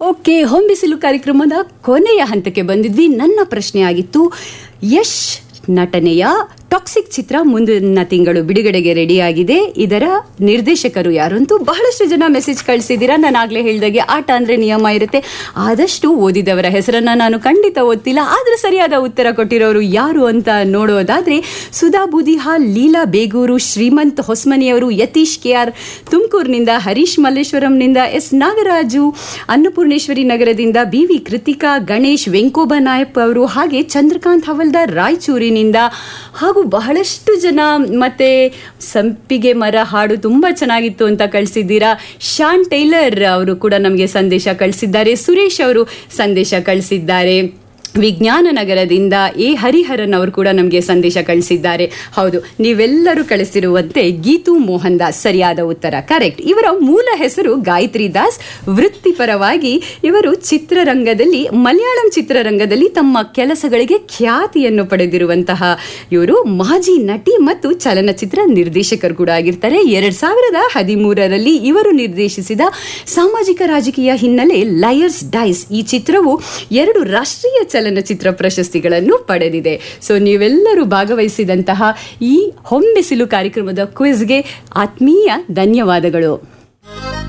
okay ಹೊಂಬಿಸಿಲು ಕಾರ್ಯಕ್ರಮದ ಕೊನೆಯ ಹಂತಕ್ಕೆ ಬಂದಿದ್ವಿ ನನ್ನ ಪ್ರಶ್ನೆ ಆಗಿತ್ತು ಯಶ್ ನಟನೆಯ ಟಾಕ್ಸಿಕ್ ಚಿತ್ರ ಮುಂದಿನ ತಿಂಗಳು ಬಿಡುಗಡೆಗೆ ರೆಡಿಯಾಗಿದೆ ಇದರ ನಿರ್ದೇಶಕರು ಯಾರು ಅಂತೂ ಬಹಳಷ್ಟು ಜನ ಮೆಸೇಜ್ ಕಳಿಸಿದ್ದೀರಾ ನಾನು ಆಗ್ಲೇ ಹೇಳಿದಾಗೆ ಆಟ ಅಂದ್ರೆ ನಿಯಮ ಇರುತ್ತೆ ಆದಷ್ಟು ಓದಿದವರ ಹೆಸರನ್ನ ನಾನು ಖಂಡಿತ ಓದ್ತಿಲ್ಲ ಆದ್ರೆ ಸರಿಯಾದ ಉತ್ತರ ಕೊಟ್ಟಿರೋರು ಯಾರು ಅಂತ ನೋಡೋದಾದ್ರೆ ಸುಧಾ ಬುದಿಹಾಲ್ ಲೀಲಾ ಬೇಗೂರು ಶ್ರೀಮಂತ್ ಹೊಸ್ಮನಿಯವರು ಯತೀಶ್ ಕೆ ಆರ್ ತುಮಕೂರಿನಿಂದ ಹರೀಶ್ ಮಲ್ಲೇಶ್ವರಂನಿಂದ ಎಸ್ ನಾಗರಾಜು ಅನ್ನಪೂರ್ಣೇಶ್ವರಿ ನಗರದಿಂದ ಬಿ ವಿ ಕೃತಿಕಾ ಗಣೇಶ್ ವೆಂಕೋಬ ನಾಯಪ್ ಅವರು ಹಾಗೆ ಚಂದ್ರಕಾಂತ್ ಹವಲ್ದಾರ್ ರಾಯಚೂರಿನಿಂದ ಹಾಗೂ ಬಹಳಷ್ಟು ಜನ ಮತ್ತೆ ಸಂಪಿಗೆ ಮರ ಹಾಡು ತುಂಬಾ ಚೆನ್ನಾಗಿತ್ತು ಅಂತ ಕಳಿಸಿದ್ದೀರಾ ಶಾನ್ ಟೈಲರ್ ಅವರು ಕೂಡ ನಮಗೆ ಸಂದೇಶ ಕಳಿಸಿದ್ದಾರೆ ಸುರೇಶ್ ಅವರು ಸಂದೇಶ ಕಳಿಸಿದ್ದಾರೆ ವಿಜ್ಞಾನ ನಗರದಿಂದ ಎ ಹರಿಹರನ್ ಅವರು ಕೂಡ ನಮಗೆ ಸಂದೇಶ ಕಳಿಸಿದ್ದಾರೆ ಹೌದು ನೀವೆಲ್ಲರೂ ಕಳಿಸಿರುವಂತೆ ಗೀತು ಮೋಹನ್ ದಾಸ್ ಸರಿಯಾದ ಉತ್ತರ ಕರೆಕ್ಟ್ ಇವರ ಮೂಲ ಹೆಸರು ಗಾಯತ್ರಿ ದಾಸ್ ವೃತ್ತಿಪರವಾಗಿ ಇವರು ಚಿತ್ರರಂಗದಲ್ಲಿ ಮಲಯಾಳಂ ಚಿತ್ರರಂಗದಲ್ಲಿ ತಮ್ಮ ಕೆಲಸಗಳಿಗೆ ಖ್ಯಾತಿಯನ್ನು ಪಡೆದಿರುವಂತಹ ಇವರು ಮಾಜಿ ನಟಿ ಮತ್ತು ಚಲನಚಿತ್ರ ನಿರ್ದೇಶಕರು ಕೂಡ ಆಗಿರ್ತಾರೆ ಎರಡ್ ಸಾವಿರದ ಹದಿಮೂರರಲ್ಲಿ ಇವರು ನಿರ್ದೇಶಿಸಿದ ಸಾಮಾಜಿಕ ರಾಜಕೀಯ ಹಿನ್ನೆಲೆ ಲಯರ್ಸ್ ಡೈಸ್ ಈ ಚಿತ್ರವು ಎರಡು ರಾಷ್ಟ್ರೀಯ ಚಲನಚಿತ್ರ ಪ್ರಶಸ್ತಿಗಳನ್ನು ಪಡೆದಿದೆ ಸೊ ನೀವೆಲ್ಲರೂ ಭಾಗವಹಿಸಿದಂತಹ ಈ ಹೊಂಬಿಸಿಲು ಕಾರ್ಯಕ್ರಮದ ಕ್ವಿಜ್ಗೆ ಆತ್ಮೀಯ ಧನ್ಯವಾದಗಳು